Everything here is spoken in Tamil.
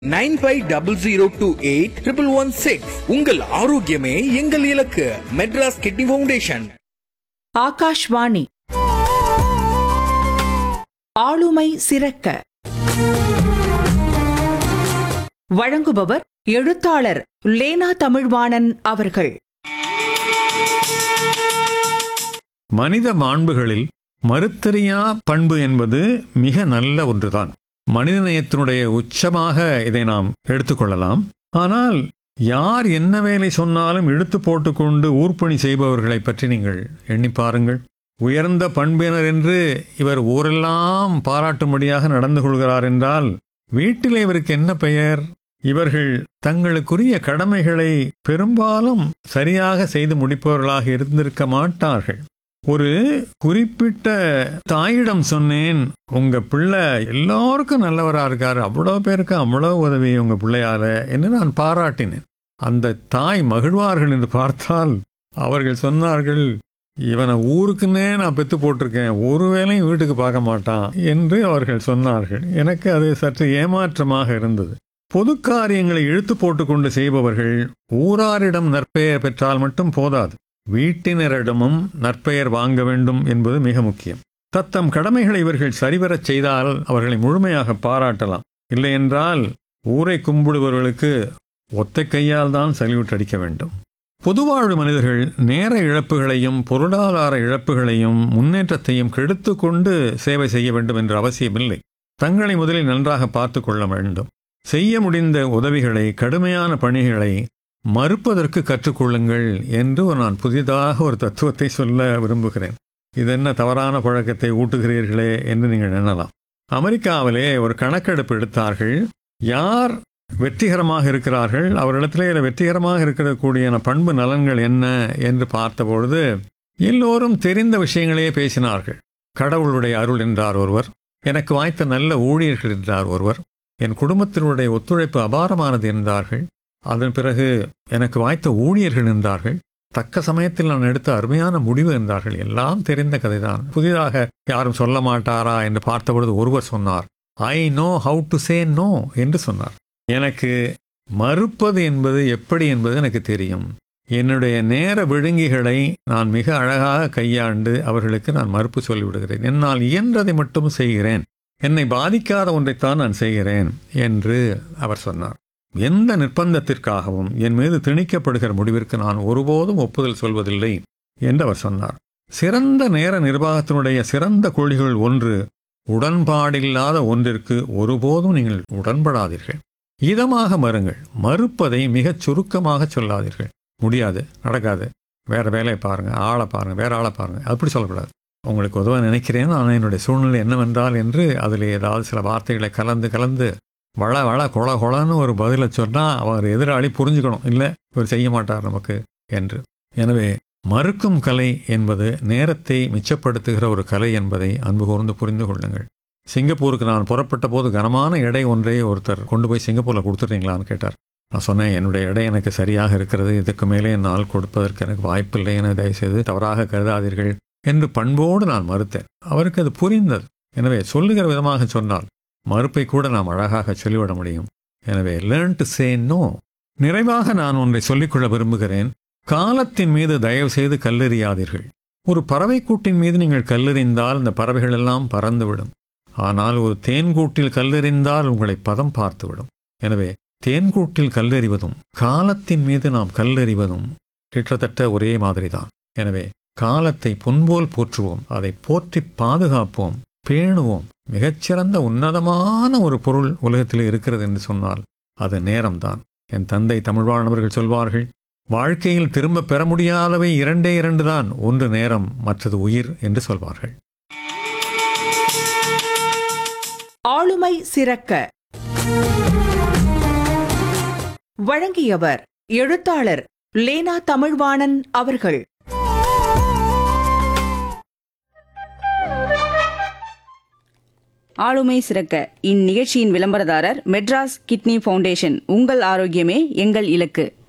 nine five double zero two eight triple one six உங்கள் ஆரோக்கியமே எங்கள் இலக்கு மெட்ராஸ் கிட்னி ஃபவுண்டேஷன் ஆகாஷ்வாணி ஆளுமை சிறக்க வழங்குபவர் எழுத்தாளர் லேனா தமிழ்வாணன் அவர்கள் மனித மாண்புகளில் மறுத்தறியா பண்பு என்பது மிக நல்ல ஒன்றுதான் மனிதநேயத்தினுடைய உச்சமாக இதை நாம் எடுத்துக்கொள்ளலாம் ஆனால் யார் என்ன வேலை சொன்னாலும் இழுத்து போட்டுக்கொண்டு ஊர்ப்பணி செய்பவர்களை பற்றி நீங்கள் எண்ணி பாருங்கள் உயர்ந்த பண்பினர் என்று இவர் ஊரெல்லாம் பாராட்டும்படியாக நடந்து கொள்கிறார் என்றால் வீட்டில் இவருக்கு என்ன பெயர் இவர்கள் தங்களுக்குரிய கடமைகளை பெரும்பாலும் சரியாக செய்து முடிப்பவர்களாக இருந்திருக்க மாட்டார்கள் ஒரு குறிப்பிட்ட தாயிடம் சொன்னேன் உங்க பிள்ளை எல்லாருக்கும் நல்லவரா இருக்காரு அவ்வளோ பேருக்கு அவ்வளோ உதவி உங்க பிள்ளையால என்று நான் பாராட்டினேன் அந்த தாய் மகிழ்வார்கள் என்று பார்த்தால் அவர்கள் சொன்னார்கள் இவனை ஊருக்குன்னே நான் பெத்து போட்டிருக்கேன் ஒரு வேளையும் வீட்டுக்கு பார்க்க மாட்டான் என்று அவர்கள் சொன்னார்கள் எனக்கு அது சற்று ஏமாற்றமாக இருந்தது பொது காரியங்களை இழுத்து போட்டுக்கொண்டு செய்பவர்கள் ஊராரிடம் நற்பெயர் பெற்றால் மட்டும் போதாது வீட்டினரிடமும் நற்பெயர் வாங்க வேண்டும் என்பது மிக முக்கியம் தத்தம் கடமைகளை இவர்கள் சரிவரச் செய்தால் அவர்களை முழுமையாக பாராட்டலாம் இல்லையென்றால் ஊரை கும்பிடுபவர்களுக்கு ஒத்தை கையால் தான் சல்யூட் அடிக்க வேண்டும் பொதுவாழ்வு மனிதர்கள் நேர இழப்புகளையும் பொருளாதார இழப்புகளையும் முன்னேற்றத்தையும் கெடுத்து கொண்டு சேவை செய்ய வேண்டும் என்ற அவசியமில்லை தங்களை முதலில் நன்றாக பார்த்து கொள்ள வேண்டும் செய்ய முடிந்த உதவிகளை கடுமையான பணிகளை மறுப்பதற்கு கற்றுக்கொள்ளுங்கள் என்று நான் புதிதாக ஒரு தத்துவத்தை சொல்ல விரும்புகிறேன் இது என்ன தவறான பழக்கத்தை ஊட்டுகிறீர்களே என்று நீங்கள் எண்ணலாம் அமெரிக்காவிலே ஒரு கணக்கெடுப்பு எடுத்தார்கள் யார் வெற்றிகரமாக இருக்கிறார்கள் அவரிடத்திலே வெற்றிகரமாக இருக்கக்கூடிய பண்பு நலன்கள் என்ன என்று பார்த்தபொழுது எல்லோரும் தெரிந்த விஷயங்களையே பேசினார்கள் கடவுளுடைய அருள் என்றார் ஒருவர் எனக்கு வாய்த்த நல்ல ஊழியர்கள் என்றார் ஒருவர் என் குடும்பத்தினுடைய ஒத்துழைப்பு அபாரமானது என்றார்கள் அதன் பிறகு எனக்கு வாய்த்த ஊழியர்கள் என்றார்கள் தக்க சமயத்தில் நான் எடுத்த அருமையான முடிவு என்றார்கள் எல்லாம் தெரிந்த கதைதான் புதிதாக யாரும் சொல்ல மாட்டாரா என்று பார்த்தபொழுது ஒருவர் சொன்னார் I know how to say no என்று சொன்னார் எனக்கு மறுப்பது என்பது எப்படி என்பது எனக்கு தெரியும் என்னுடைய நேர விழுங்கிகளை நான் மிக அழகாக கையாண்டு அவர்களுக்கு நான் மறுப்பு சொல்லிவிடுகிறேன் என்னால் இயன்றதை மட்டும் செய்கிறேன் என்னை பாதிக்காத ஒன்றைத்தான் நான் செய்கிறேன் என்று அவர் சொன்னார் எந்த நிர்பந்தத்திற்காகவும் என் மீது திணிக்கப்படுகிற முடிவிற்கு நான் ஒருபோதும் ஒப்புதல் சொல்வதில்லை என்று அவர் சொன்னார் சிறந்த நேர நிர்வாகத்தினுடைய சிறந்த கொள்கைகள் ஒன்று உடன்பாடில்லாத ஒன்றிற்கு ஒருபோதும் நீங்கள் உடன்படாதீர்கள் இதமாக மறுங்கள் மறுப்பதை மிகச் சுருக்கமாக சொல்லாதீர்கள் முடியாது நடக்காது வேற வேலையை பாருங்க ஆளை பாருங்க வேற ஆளை பாருங்க அப்படி சொல்லக்கூடாது உங்களுக்கு உதவ நினைக்கிறேன் ஆனால் என்னுடைய சூழ்நிலை என்னவென்றால் என்று அதில் ஏதாவது சில வார்த்தைகளை கலந்து கலந்து வள வள கொல கொலன்னு ஒரு பதிலை சொன்னால் அவர் எதிராளி புரிஞ்சுக்கணும் இல்லை இவர் செய்ய மாட்டார் நமக்கு என்று எனவே மறுக்கும் கலை என்பது நேரத்தை மிச்சப்படுத்துகிற ஒரு கலை என்பதை அன்பு கூர்ந்து புரிந்து கொள்ளுங்கள் சிங்கப்பூருக்கு நான் புறப்பட்ட போது கனமான எடை ஒன்றை ஒருத்தர் கொண்டு போய் சிங்கப்பூரில் கொடுத்துட்றீங்களான்னு கேட்டார் நான் சொன்னேன் என்னுடைய எடை எனக்கு சரியாக இருக்கிறது இதுக்கு மேலே என்னால் கொடுப்பதற்கு எனக்கு வாய்ப்பில்லை என தயவுசெய்து தவறாக கருதாதீர்கள் என்று பண்போடு நான் மறுத்தேன் அவருக்கு அது புரிந்தது எனவே சொல்லுகிற விதமாக சொன்னால் மறுப்பை கூட நாம் அழகாக சொல்லிவிட முடியும் எனவே லேர்ன் டு சே நோ நிறைவாக நான் ஒன்றை சொல்லிக்கொள்ள விரும்புகிறேன் காலத்தின் மீது தயவு செய்து கல்லெறியாதீர்கள் ஒரு பறவை கூட்டின் மீது நீங்கள் கல்லெறிந்தால் இந்த பறவைகள் எல்லாம் பறந்துவிடும் ஆனால் ஒரு தேன்கூட்டில் கல்லெறிந்தால் உங்களை பதம் பார்த்துவிடும் எனவே தேன்கூட்டில் கல்லெறிவதும் காலத்தின் மீது நாம் கல்லெறிவதும் கிட்டத்தட்ட ஒரே மாதிரிதான் எனவே காலத்தை பொன்போல் போற்றுவோம் அதை போற்றி பாதுகாப்போம் பேணுவோம் மிகச்சிறந்த உன்னதமான ஒரு பொருள் உலகத்தில் இருக்கிறது என்று சொன்னால் அது நேரம்தான் என் தந்தை தமிழ்வாழ்ந்தவர்கள் சொல்வார்கள் வாழ்க்கையில் திரும்ப பெற முடியாதவை இரண்டே இரண்டு தான் ஒன்று நேரம் மற்றது உயிர் என்று சொல்வார்கள் ஆளுமை சிறக்க வழங்கியவர் எழுத்தாளர் லேனா தமிழ்வாணன் அவர்கள் ஆளுமை சிறக்க இந்நிகழ்ச்சியின் விளம்பரதாரர் மெட்ராஸ் கிட்னி ஃபவுண்டேஷன் உங்கள் ஆரோக்கியமே எங்கள் இலக்கு